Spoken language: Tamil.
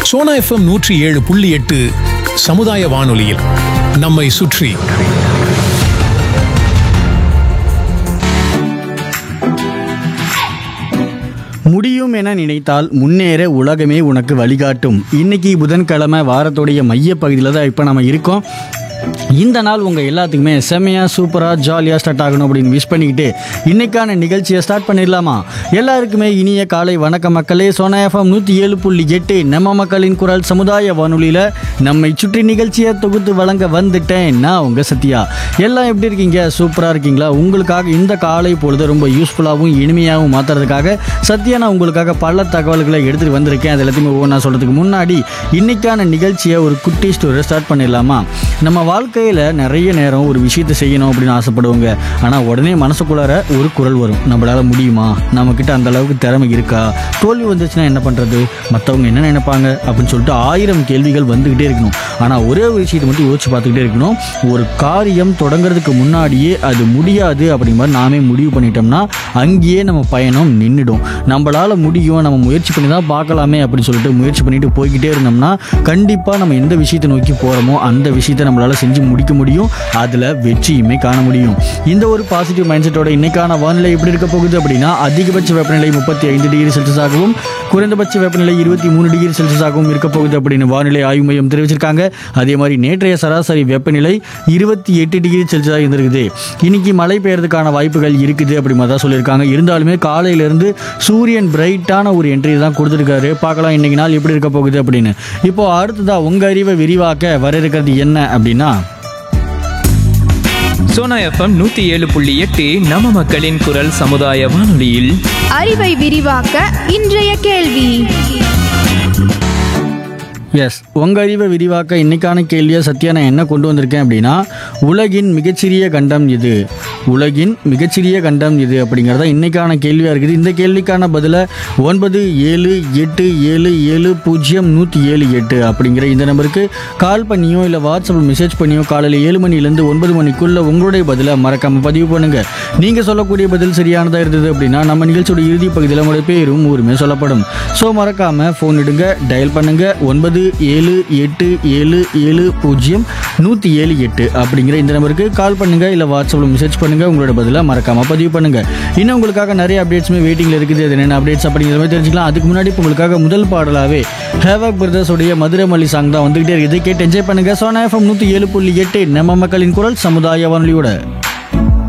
சோனா எஃப்எம் நூற்றி ஏழு புள்ளி எட்டு சமுதாய வானொலியில் நம்மை சுற்றி முடியும் என நினைத்தால் முன்னேற உலகமே உனக்கு வழிகாட்டும் இன்னைக்கு புதன்கிழமை வாரத்துடைய மைய பகுதியில் தான் இப்போ நம்ம இருக்கோம் இந்த நாள் உங்கள் எல்லாத்துக்குமே செம்மையாக சூப்பராக ஜாலியாக ஸ்டார்ட் ஆகணும் அப்படின்னு விஷ் பண்ணிக்கிட்டு இன்னைக்கான நிகழ்ச்சியை ஸ்டார்ட் பண்ணிடலாமா எல்லாருக்குமே இனிய காலை வணக்க மக்களே சோனா எஃப்எம் நூற்றி ஏழு புள்ளி எட்டு நம்ம மக்களின் குரல் சமுதாய வானொலியில் நம்மை சுற்றி நிகழ்ச்சியை தொகுத்து வழங்க வந்துட்டேன் நான் உங்கள் சத்யா எல்லாம் எப்படி இருக்கீங்க சூப்பராக இருக்கீங்களா உங்களுக்காக இந்த காலை பொழுது ரொம்ப யூஸ்ஃபுல்லாகவும் இனிமையாகவும் மாற்றுறதுக்காக சத்யா நான் உங்களுக்காக பல தகவல்களை எடுத்துகிட்டு வந்திருக்கேன் அது எல்லாத்தையுமே ஒவ்வொன்றா சொல்கிறதுக்கு முன்னாடி இன்னைக்கான நிகழ்ச்சியை ஒரு குட்டி ஸ்டோரி ஸ்டார்ட் பண்ணிடலாமா நம்ம வாழ்க்கையில் நிறைய நேரம் ஒரு விஷயத்தை செய்யணும் அப்படின்னு ஆசைப்படுவாங்க ஆனால் உடனே மனசுக்குள்ளார ஒரு குரல் வரும் நம்மளால முடியுமா நம்மக்கிட்ட அந்த அளவுக்கு திறமை இருக்கா தோல்வி வந்துச்சுன்னா என்ன பண்ணுறது மற்றவங்க என்ன நினைப்பாங்க அப்படின்னு சொல்லிட்டு ஆயிரம் கேள்விகள் வந்துக்கிட்டே இருக்கணும் ஆனால் ஒரே ஒரு விஷயத்தை மட்டும் யோசிச்சு பார்த்துக்கிட்டே இருக்கணும் ஒரு காரியம் தொடங்குறதுக்கு முன்னாடியே அது முடியாது அப்படிங்கிற மாதிரி நாமே முடிவு பண்ணிட்டோம்னா அங்கேயே நம்ம பயணம் நின்றுடும் நம்மளால முடியும் நம்ம முயற்சி பண்ணி தான் பார்க்கலாமே அப்படின்னு சொல்லிட்டு முயற்சி பண்ணிட்டு போய்கிட்டே இருந்தோம்னா கண்டிப்பாக நம்ம எந்த விஷயத்தை நோக்கி போகிறோமோ அந்த விஷயத்தை நம்மளால செஞ்சு முடிக்க முடியும் அதில் வெற்றியுமே காண முடியும் இந்த ஒரு பாசிட்டிவ் மைண்ட் செட்டோட இன்னைக்கான வானிலை எப்படி இருக்க போகுது அப்படின்னா அதிகபட்ச வெப்பநிலை முப்பத்தி ஐந்து டிகிரி செல்சியஸாகவும் குறைந்தபட்ச வெப்பநிலை இருபத்தி மூணு டிகிரி செல்சியஸாகவும் இருக்க போகுது அப்படின்னு வானிலை ஆய்வு மையம் தெரிவிச்சிருக்காங்க அதே மாதிரி நேற்றைய சராசரி வெப்பநிலை இருபத்தி எட்டு டிகிரி செல்சியஸாக இருந்திருக்குது இன்னைக்கு மழை பெய்யறதுக்கான வாய்ப்புகள் இருக்குது அப்படி மாதிரி தான் சொல்லியிருக்காங்க இருந்தாலுமே காலையிலேருந்து சூரியன் பிரைட்டான ஒரு என்ட்ரி தான் கொடுத்துருக்காரு பார்க்கலாம் இன்னைக்கு நாள் எப்படி இருக்க போகுது அப்படின்னு இப்போ அடுத்ததா உங்க அறிவை விரிவாக்க வர இருக்கிறது என்ன அப்படின்னா சோனா எஃப்எம் நூத்தி ஏழு புள்ளி எட்டு நம்ம மக்களின் குரல் சமுதாய வானொலியில் அறிவை விரிவாக்க இன்றைய கேள்வி எஸ் உங்கள் அறிவை விரிவாக்க இன்னைக்கான கேள்வியை சத்யா நான் என்ன கொண்டு வந்திருக்கேன் அப்படின்னா உலகின் மிகச்சிறிய கண்டம் இது உலகின் மிகச்சிறிய கண்டம் இது அப்படிங்கிறதா இன்னைக்கான கேள்வியாக இருக்குது இந்த கேள்விக்கான பதிலை ஒன்பது ஏழு எட்டு ஏழு ஏழு பூஜ்ஜியம் நூற்றி ஏழு எட்டு அப்படிங்கிற இந்த நம்பருக்கு கால் பண்ணியோ இல்லை வாட்ஸ்அப்பில் மெசேஜ் பண்ணியோ காலையில் ஏழு மணிலேருந்து ஒன்பது மணிக்குள்ளே உங்களுடைய பதிலை மறக்காமல் பதிவு பண்ணுங்கள் நீங்கள் சொல்லக்கூடிய பதில் சரியானதாக இருந்தது அப்படின்னா நம்ம நிகழ்ச்சியோட இறுதி பகுதியில் உங்களுடைய பேரும் ஊருமே சொல்லப்படும் ஸோ மறக்காமல் ஃபோன் எடுங்க டயல் பண்ணுங்க ஒன்பது ஏழு எட்டு ஏழு ஏழு பூஜ்ஜியம் நூற்றி ஏழு எட்டு அப்படிங்கிற இந்த நம்பருக்கு கால் பண்ணுங்க இல்லை வாட்ஸ்அப்பில் மெசேஜ் பண்ணுங்க உங்களோட பதிலாக மறக்காமல் பதிவு பண்ணுங்க இன்னும் உங்களுக்காக நிறைய அப்டேட்ஸுமே வெயிட்டிங்கில் இருக்குது அது என்னென்ன அப்டேட்ஸ் அப்படிங்கிற மாதிரி தெரிஞ்சுக்கலாம் அதுக்கு முன்னாடி இப்போ உங்களுக்காக முதல் பாடலாகவே ஹேவாக் பிரதர்ஸோடைய மதுரை மல்லி சாங் தான் வந்துகிட்டே இருக்குது கேட்டு என்ஜாய் பண்ணுங்க சோனா எஃப்எம் நூற்றி ஏழு புள்ளி எட்டு நம்ம மக்களின் குரல் சமுதாய வானொலியோட